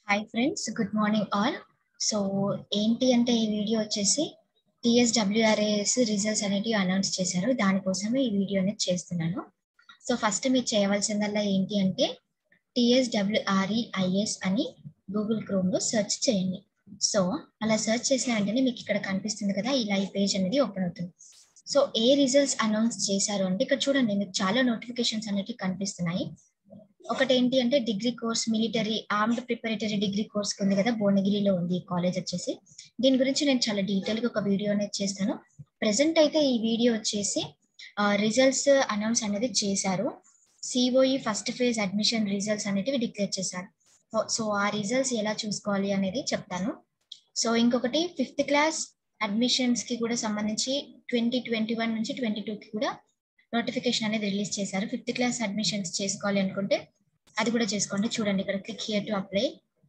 hi friends good morning all so ఏంటి అంటే ఈ వీడియో వచ్చేసి టీఎస్డబ్ల్యూఆర్ఏఎస్ రిజల్ట్స్ అనేటివి అనౌన్స్ చేశారు దానికోసమే ఈ వీడియో అనేది చేస్తున్నాను సో ఫస్ట్ మీరు చేయవలసిందల్లా ఏంటి అంటే టీఎస్డబ్ల్యూఆర్ఈఐఎస్ అని గూగుల్ క్రోమ్లో సెర్చ్ చేయండి సో అలా సెర్చ్ చేసిన వెంటనే మీకు ఇక్కడ కనిపిస్తుంది కదా ఇలా ఈ పేజ్ అనేది ఓపెన్ అవుతుంది సో ఏ రిజల్ట్స్ అనౌన్స్ చేశారు అంటే ఇక్కడ చూడండి మీకు చాలా నోటిఫికేషన్స్ అనేవి కనిపిస్తున్నాయి ఒకటి ఏంటి అంటే degree course military armed preparatory degree course ఉంది కదా భువనగిరిలో ఉంది ఈ కాలేజ్ వచ్చేసి దీని గురించి నేను చాలా డీటెయిల్ గా ఒక వీడియో అనేది చేస్తాను ప్రెసెంట్ అయితే ఈ వీడియో వచ్చేసి రిజల్ట్స్ అనౌన్స్ అనేది చేశారు COE first phase admission results అనేటివి డిక్లేర్ చేశారు సో ఆ రిజల్ట్స్ ఎలా చూసుకోవాలి అనేది చెప్తాను సో ఇంకొకటి ఫిఫ్త్ క్లాస్ అడ్మిషన్స్ కి కూడా సంబంధించి ట్వంటీ ట్వంటీ వన్ నుంచి ట్వంటీ టూ కి కూడా నోటిఫికేషన్ అనేది రిలీజ్ చేశారు ఫిఫ్త్ క్లాస్ అడ్మిషన్స్ చేసుకోవాలి అనుకుంటే అది కూడా చేసుకోండి చూడండి ఇక్కడ క్లిక్ హియర్ టు అప్లై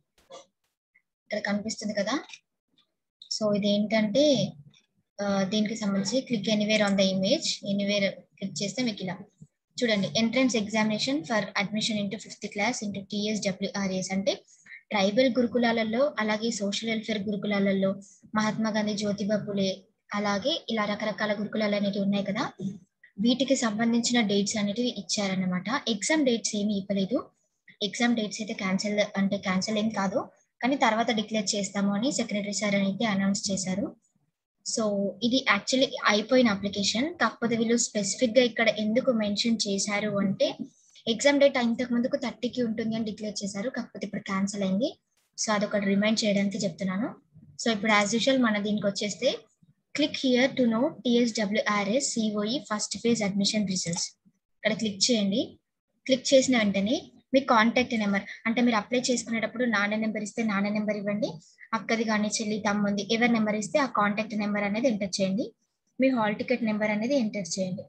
ఇక్కడ కనిపిస్తుంది కదా సో ఇది ఏంటంటే దీనికి సంబంధించి click anywhere on the image anywhere click చేస్తే మీకు ఇలా చూడండి entrance examination for admission into fifth class into TSWRS అంటే ట్రైబల్ గురుకులాలలో అలాగే సోషల్ వెల్ఫేర్ గురుకులాలలో మహాత్మా గాంధీ జ్యోతిబా పులే అలాగే ఇలా రకరకాల గురుకులాలు అనేవి ఉన్నాయి కదా వీటికి సంబంధించిన డేట్స్ అనేటివి ఇచ్చారనమాట ఎగ్జామ్ డేట్స్ ఏమి ఇవ్వలేదు ఎగ్జామ్ డేట్స్ అయితే క్యాన్సిల్ అంటే క్యాన్సిల్ ఏం కాదు కానీ తర్వాత డిక్లేర్ చేస్తాము అని సెక్రటరీ సార్ అయితే అనౌన్స్ చేశారు సో ఇది యాక్చువల్లీ అయిపోయిన అప్లికేషన్ కాకపోతే వీళ్ళు స్పెసిఫిక్ గా ఇక్కడ ఎందుకు మెన్షన్ చేశారు అంటే ఎగ్జామ్ డేట్ ఇంతకు ముందుకు థర్టీకి ఉంటుంది అని డిక్లేర్ చేశారు కాకపోతే ఇప్పుడు క్యాన్సిల్ అయింది సో అదొకటి రిమైండ్ చేయడానికి చెప్తున్నాను సో ఇప్పుడు యాజ్ యూజువల్ మన దీనికి వచ్చేస్తే click here to know TSWRS COE first phase admission results ఇక్కడ క్లిక్ చేయండి క్లిక్ చేసిన వెంటనే మీ కాంటాక్ట్ నెంబర్ అంటే మీరు అప్లై చేసుకునేటప్పుడు నాన్న నెంబర్ ఇస్తే నాన్న నెంబర్ ఇవ్వండి అక్కది కానీ చెల్లి తమ్ముంది ఎవరి నెంబర్ ఇస్తే ఆ కాంటాక్ట్ నెంబర్ అనేది ఎంటర్ చేయండి మీ హాల్ టికెట్ నెంబర్ అనేది ఎంటర్ చేయండి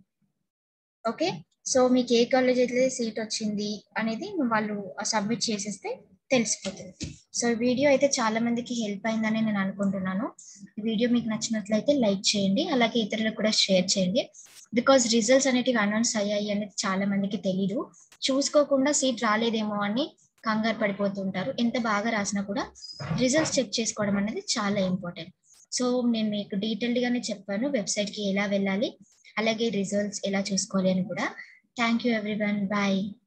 ఓకే సో మీకు ఏ కాలేజ్ అయితే సీట్ వచ్చింది అనేది వాళ్ళు సబ్మిట్ చేసేస్తే తెలిసిపోతుంది సో వీడియో అయితే చాలా మందికి హెల్ప్ అయిందని నేను అనుకుంటున్నాను వీడియో మీకు నచ్చినట్లయితే లైక్ చేయండి అలాగే ఇతరులకు కూడా షేర్ చేయండి బికాస్ రిజల్ట్స్ అనేటివి అనౌన్స్ అయ్యాయి అనేది చాలా మందికి తెలీదు చూసుకోకుండా సీట్ రాలేదేమో అని కంగారు పడిపోతుంటారు ఎంత బాగా రాసినా కూడా రిజల్ట్స్ చెక్ చేసుకోవడం అనేది చాలా ఇంపార్టెంట్ సో నేను మీకు డీటెయిల్డ్ గానే చెప్పాను వెబ్సైట్ కి ఎలా వెళ్ళాలి అలాగే రిజల్ట్స్ ఎలా చూసుకోవాలి అని కూడా థ్యాంక్ యూ ఎవ్రీవన్ బాయ్